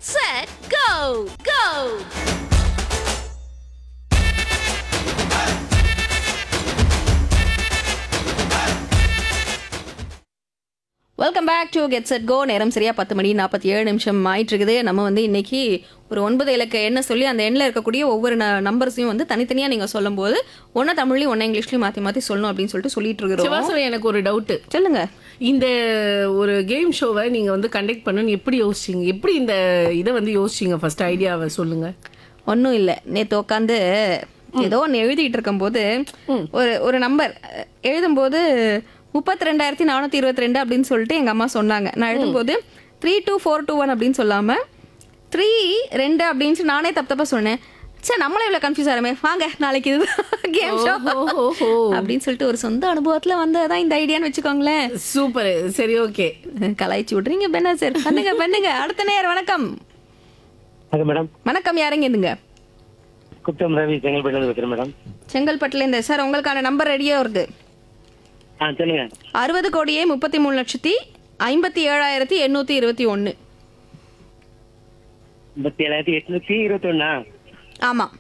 set, go, go! Welcome back to get set go நேரம் சரியா பத்து மணி நாற்பத்தி ஏழு நிமிஷம் ஆயிட்டு இருக்குது நம்ம வந்து இன்னைக்கு ஒரு ஒன்பது இலக்க எண்ணை சொல்லி அந்த எண்ணில் இருக்கக்கூடிய ஒவ்வொரு நம்பர்ஸையும் வந்து தனித்தனியாக நீங்கள் சொல்லும்போது ஒன்று தமிழ்லையும் ஒன்று இங்கிலீஷ்லையும் மாற்றி மாற்றி சொல்லணும் அப்படின்னு சொல்லிட்டு சொல்லிட்டு இருக்கிறோம் சிவாசனம் எனக்கு ஒரு டவுட் சொல்லுங்க இந்த ஒரு கேம் ஷோவை நீங்க வந்து கண்டக்ட் பண்ணணும்னு எப்படி யோசிச்சீங்க எப்படி இந்த இதை வந்து யோசிச்சீங்க ஃபர்ஸ்ட் ஐடியாவை சொல்லுங்க ஒன்றும் இல்லை நேற்று உட்காந்து ஏதோ ஒன்று எழுதிட்டு இருக்கும்போது ஒரு ஒரு நம்பர் எழுதும்போது முப்பத்தி ரெண்டாயிரத்தி நானூற்றி இருபத்தி ரெண்டு அப்படின்னு சொல்லிட்டு எங்கள் அம்மா சொன்னாங்க நான் எழுதும்போது three two four two one அப்படின்னு சொல்லாமல் த்ரீ ரெண்டு அப்படின்னு சொல்லி நானே தப்பு தப்பாக சொன்னேன் சரி நம்மளே இவ்வளோ கன்ஃபியூஸ் ஆகிறமே வாங்க நாளைக்கு இது கேம் ஷோ ஓஹோ. அப்படின்னு சொல்லிட்டு ஒரு சொந்த அனுபவத்தில் வந்ததான் இந்த ஐடியான்னு வச்சுக்கோங்களேன் சூப்பர் சரி ஓகே கலாய்ச்சி விட்றீங்க பெண்ணா சார் பண்ணுங்க பண்ணுங்க அடுத்த நேரம் வணக்கம் அது மேடம் வணக்கம் யாருங்க இதுங்க குப்தம் ரவி செங்கல்பட்டு வைக்கிறேன் மேடம் செங்கல்பட்டுல இந்த சார் உங்களுக்கான நம்பர் ரெடியா வருது ஆ சொல்லுங்க அறுபது கோடியே முப்பத்தி மூணு லட்சத்தி ஐம்பத்தி ஏழாயிரத்தி எண்ணூத்தி இருபத்தி ஒன்னு ஐம்பத்தி ஏழாயிரத்தி எட்நூத்தி இருபத்தி ஒண்ணா ஆமா